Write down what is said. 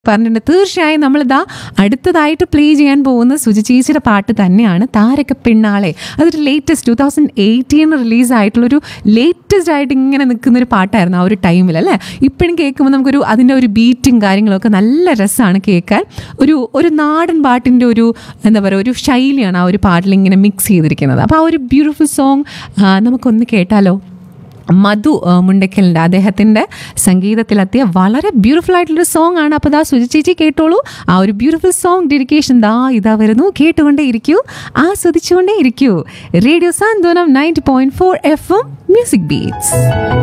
പറഞ്ഞിട്ടുണ്ട് തീർച്ചയായും നമ്മളിതാ അടുത്തതായിട്ട് പ്ലേ ചെയ്യാൻ പോകുന്ന സുജി ചേച്ചിയുടെ പാട്ട് തന്നെയാണ് താരക പെണ്ണാളെ അതൊരു latest two thousand eighteen release ആയിട്ടുള്ളൊരു ലേറ്റസ്റ്റ് ആയിട്ട് ഇങ്ങനെ നിൽക്കുന്ന ഒരു പാട്ടായിരുന്നു ആ ഒരു ടൈമിൽ അല്ലേ ഇപ്പോഴും കേൾക്കുമ്പോൾ നമുക്കൊരു അതിൻ്റെ ഒരു ബീറ്റും കാര്യങ്ങളൊക്കെ നല്ല രസമാണ് കേൾക്കാൻ ഒരു ഒരു നാടൻ പാട്ടിൻ്റെ ഒരു എന്താ പറയുക ഒരു ശൈലിയാണ് ആ ഒരു പാട്ടിൽ ഇങ്ങനെ മിക്സ് ചെയ്തിരിക്കുന്നത് അപ്പോൾ ആ ഒരു ബ്യൂട്ടിഫുൾ സോങ് നമുക്കൊന്ന് കേട്ടാലോ മധു ആ, മുണ്ടക്കലിൻ്റെ അദ്ദേഹത്തിൻ്റെ സംഗീതത്തിലെത്തിയ വളരെ ബ്യൂട്ടിഫുൾ ആയിട്ടുള്ളൊരു സോങ് ആണ് അപ്പോൾ ദാ സുജി ചേച്ചി കേട്ടോളൂ ആ ഒരു ബ്യൂട്ടിഫുൾ സോങ് ഡെഡിക്കേഷൻ ദാ ഇതാ വരുന്നു കേട്ടുകൊണ്ടേ ഇരിക്കൂ ആസ്വദിച്ചുകൊണ്ടേ ഇരിക്കൂ radio Santhwanam ninety point four F M music beats